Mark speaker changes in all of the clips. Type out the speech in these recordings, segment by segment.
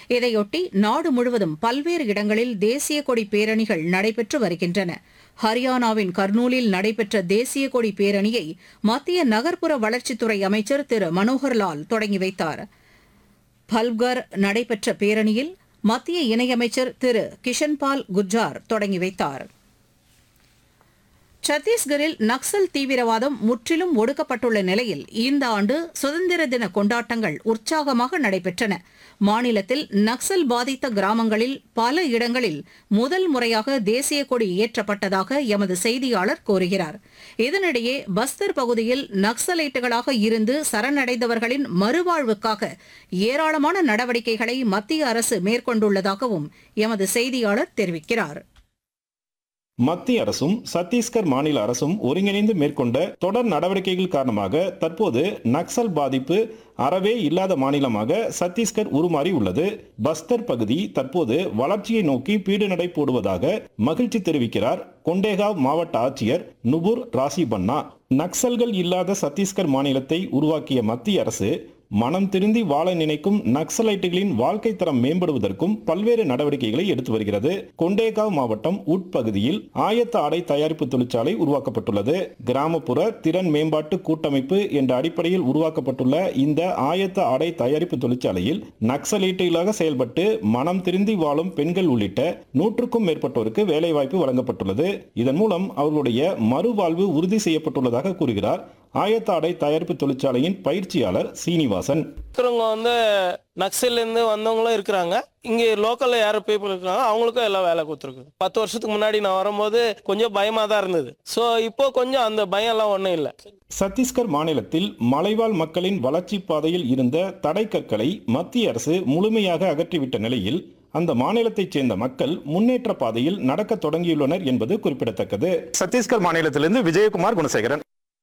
Speaker 1: இதையொட்டி நாடு முழுவதும் பல்வேறு இடங்களில் தேசிய கொடி பேரணிகள் நடைபெற்று வருகின்றன ஹரியானாவின் கர்னூலில் நடைபெற்ற தேசிய கொடி பேரணியை மத்திய நகர்ப்புற வளர்ச்சித்துறை அமைச்சர் திரு மனோகர்லால் தொடங்கி வைத்தார் பல்கர் நடைபெற்ற பேரணியில் மத்திய இணையமைச்சர் திரு கிஷன்பால் குர்ஜார் தொடங்கி வைத்தார் சத்தீஸ்கரில் நக்சல் தீவிரவாதம் முற்றிலும் ஒடுக்கப்பட்டுள்ள நிலையில் இந்த ஆண்டு சுதந்திர தின கொண்டாட்டங்கள் உற்சாகமாக நடைபெற்றன மாநிலத்தில் நக்சல் பாதித்த கிராமங்களில் பல இடங்களில் முதல் முறையாக தேசிய கொடி ஏற்றப்பட்டதாக எமது செய்தியாளர் கூறுகிறார் இதனிடையே பஸ்தர் பகுதியில் நக்சலைட்டுகளாக இருந்து சரணடைந்தவர்களின் மறுவாழ்வுக்காக ஏராளமான நடவடிக்கைகளை மத்திய அரசு மேற்கொண்டுள்ளதாகவும் எமது செய்தியாளர் தெரிவிக்கிறார்
Speaker 2: மத்திய அரசும் சத்தீஸ்கர் மாநில அரசும் ஒருங்கிணைந்து மேற்கொண்ட தொடர் நடவடிக்கைகள் காரணமாக தற்போது நக்சல் பாதிப்பு அறவே இல்லாத மாநிலமாக சத்தீஸ்கர் உருமாறி உள்ளது பஸ்தர் பகுதி தற்போது வளர்ச்சியை நோக்கி பீடு நடை போடுவதாக மகிழ்ச்சி தெரிவிக்கிறார் கொண்டேகாவ் மாவட்ட ஆட்சியர் நுபுர் ராசி பன்னா நக்சல்கள் இல்லாத சத்தீஸ்கர் மாநிலத்தை உருவாக்கிய மத்திய அரசு மனம் திருந்தி வாழ நினைக்கும் நக்சலைட்டுகளின் வாழ்க்கை தரம் மேம்படுவதற்கும் பல்வேறு நடவடிக்கைகளை எடுத்து வருகிறது கொண்டேகாவ் மாவட்டம் உட்பகுதியில் ஆயத்த ஆடை தயாரிப்பு தொழிற்சாலை உருவாக்கப்பட்டுள்ளது கிராமப்புற திறன் மேம்பாட்டு கூட்டமைப்பு என்ற அடிப்படையில் உருவாக்கப்பட்டுள்ள இந்த ஆயத்த ஆடை தயாரிப்பு தொழிற்சாலையில் நக்சலைட்டுகளாக செயல்பட்டு மனம் திருந்தி வாழும் பெண்கள் உள்ளிட்ட நூற்றுக்கும் மேற்பட்டோருக்கு வேலைவாய்ப்பு வழங்கப்பட்டுள்ளது இதன் மூலம் அவர்களுடைய மறுவாழ்வு உறுதி செய்யப்பட்டுள்ளதாக கூறுகிறார் ஆயத்த ஆடை தயாரிப்பு தொழிற்சாலையின் பயிற்சியாளர் சீனிவாசன்
Speaker 3: இருக்கிறவங்க வந்து நக்சல்லேருந்து வந்தவங்களும் இருக்கிறாங்க இங்கே லோக்கலில் யார் பீப்புள் இருக்கிறாங்க அவங்களுக்கும் எல்லாம் வேலை கொடுத்துருக்கு பத்து வருஷத்துக்கு முன்னாடி நான் வரும்போது கொஞ்சம் பயமாக தான் இருந்தது ஸோ இப்போ கொஞ்சம் அந்த பயம்லாம் ஒன்றும் இல்லை
Speaker 2: சத்தீஸ்கர் மாநிலத்தில் மலைவாழ் மக்களின் வளர்ச்சி பாதையில் இருந்த தடைக்கற்களை மத்திய அரசு முழுமையாக அகற்றிவிட்ட நிலையில் அந்த மாநிலத்தைச் சேர்ந்த மக்கள் முன்னேற்ற பாதையில் நடக்க தொடங்கியுள்ளனர் என்பது குறிப்பிடத்தக்கது
Speaker 4: சத்தீஸ்கர் மாநிலத்திலிருந்து விஜயகுமார் குணசேகரன்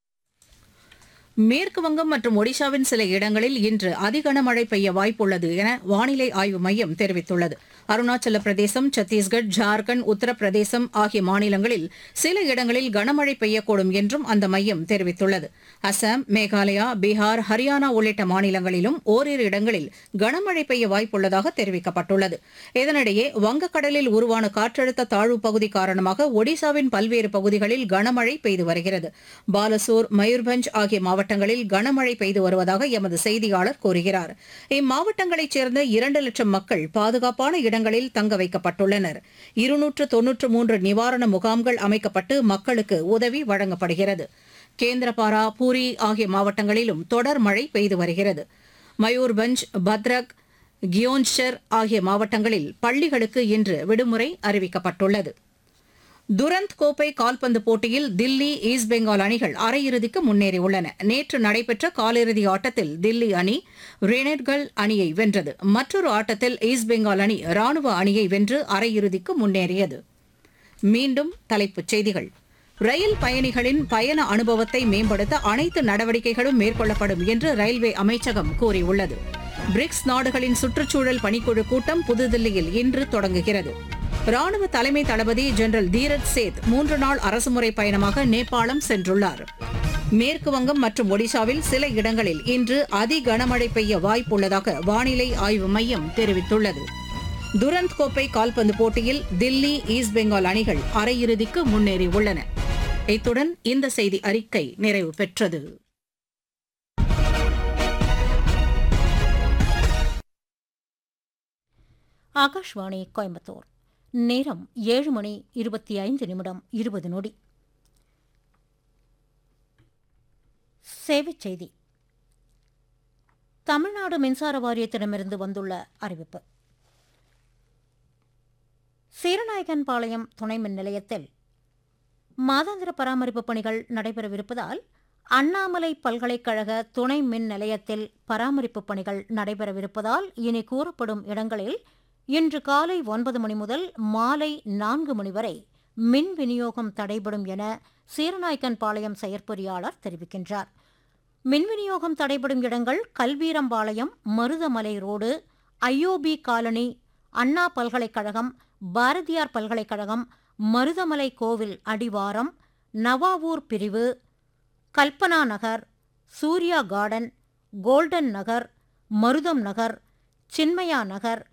Speaker 1: மேற்கு வங்கம் மற்றும் ஒடிஷாவின் சில இடங்களில் இன்று அதிகனமழை பெய்ய வாய்ப்புள்ளது என வானிலை ஆய்வு மையம் தெரிவித்துள்ளது அருணாச்சல பிரதேசம் சத்தீஸ்கர் ஜார்க்கண்ட் உத்தரப்பிரதேசம் ஆகிய மாநிலங்களில் சில இடங்களில் கனமழை பெய்யக்கூடும் என்றும் அந்த மையம் தெரிவித்துள்ளது அசாம் மேகாலயா பீகார் ஹரியானா உள்ளிட்ட மாநிலங்களிலும் ஓரிரு இடங்களில் கனமழை பெய்ய வாய்ப்புள்ளதாக தெரிவிக்கப்பட்டுள்ளது இதனிடையே வங்கக்கடலில் உருவான காற்றழுத்த தாழ்வு பகுதி காரணமாக ஒடிஷாவின் பல்வேறு பகுதிகளில் கனமழை பெய்து வருகிறது பாலசோர் மயூர்பஞ்ச் ஆகிய மாவட்டங்களில் கனமழை பெய்து வருவதாக எமது செய்தியாளர் கூறுகிறார் இம்மாவட்டங்களைச் சேர்ந்த இரண்டு லட்சம் மக்கள் பாதுகாப்பான இடங்களில் தங்க வைக்கப்பட்டுள்ளனர் இருநூற்று தொன்னூற்று மூன்று நிவாரண முகாம்கள் அமைக்கப்பட்டு மக்களுக்கு உதவி வழங்கப்படுகிறது கேந்திரபாரா பூரி ஆகிய மாவட்டங்களிலும் தொடர் மழை பெய்து வருகிறது மயூர்பஞ்ச் பத்ரக் கியோன்ஷர் ஆகிய மாவட்டங்களில் பள்ளிகளுக்கு இன்று விடுமுறை அறிவிக்கப்பட்டுள்ளது துரந்த் கோப்பை கால்பந்து போட்டியில் தில்லி ஈஸ்ட் பெங்கால் அணிகள் அரையிறுதிக்கு முன்னேறியுள்ளன நேற்று நடைபெற்ற காலிறுதி ஆட்டத்தில் தில்லி அணி ரெனட்கள் அணியை வென்றது மற்றொரு ஆட்டத்தில் ஈஸ்ட் பெங்கால் அணி ராணுவ அணியை வென்று அரையிறுதிக்கு முன்னேறியது மீண்டும் தலைப்புச் செய்திகள் ரயில் பயணிகளின் பயண அனுபவத்தை மேம்படுத்த அனைத்து நடவடிக்கைகளும் மேற்கொள்ளப்படும் என்று ரயில்வே அமைச்சகம் கூறியுள்ளது பிரிக்ஸ் நாடுகளின் சுற்றுச்சூழல் பணிக்குழு கூட்டம் புதுதில்லியில் இன்று தொடங்குகிறது ராணுவ தலைமை தளபதி ஜெனரல் தீரஜ் சேத் மூன்று நாள் அரசுமுறை பயணமாக நேபாளம் சென்றுள்ளார் மேற்கு வங்கம் மற்றும் ஒடிஷாவில் சில இடங்களில் இன்று அதி கனமழை பெய்ய வாய்ப்புள்ளதாக வானிலை ஆய்வு மையம் தெரிவித்துள்ளது துரந்த் கோப்பை கால்பந்து போட்டியில் தில்லி ஈஸ்ட் பெங்கால் அணிகள் அரையிறுதிக்கு முன்னேறியுள்ளன இத்துடன் இந்த செய்தி அறிக்கை நிறைவு பெற்றது
Speaker 5: ஆகாஷ்வாணி கோயம்புத்தூர் நேரம் ஏழு மணி இருபத்தி ஐந்து நிமிடம் இருபது நொடி சேவைச் செய்தி தமிழ்நாடு மின்சார வாரியத்திடமிருந்து வந்துள்ள அறிவிப்பு சீரநாயகன்பாளையம் துணை மின் நிலையத்தில் மாதாந்திர பராமரிப்பு பணிகள் நடைபெறவிருப்பதால் அண்ணாமலை பல்கலைக்கழக துணை மின் நிலையத்தில் பராமரிப்பு பணிகள் நடைபெறவிருப்பதால் இனி கூறப்படும் இடங்களில் இன்று காலை ஒன்பது மணி முதல் மாலை நான்கு மணி வரை மின் விநியோகம் தடைபடும் என சீரநாயக்கன்பாளையம் செயற்பொறியாளர் தெரிவிக்கின்றார் மின் விநியோகம் தடைபடும் இடங்கள் Kalveerampalayam Marudhamalai road IOB colony Anna பல்கலைக்கழகம் பாரதியார் பல்கலைக்கழகம் மருதமலை கோவில் அடிவாரம் நவாவூர் பிரிவு கல்பனா நகர் சூர்யா கார்டன் கோல்டன் நகர் மருதம் நகர் சின்மயா நகர்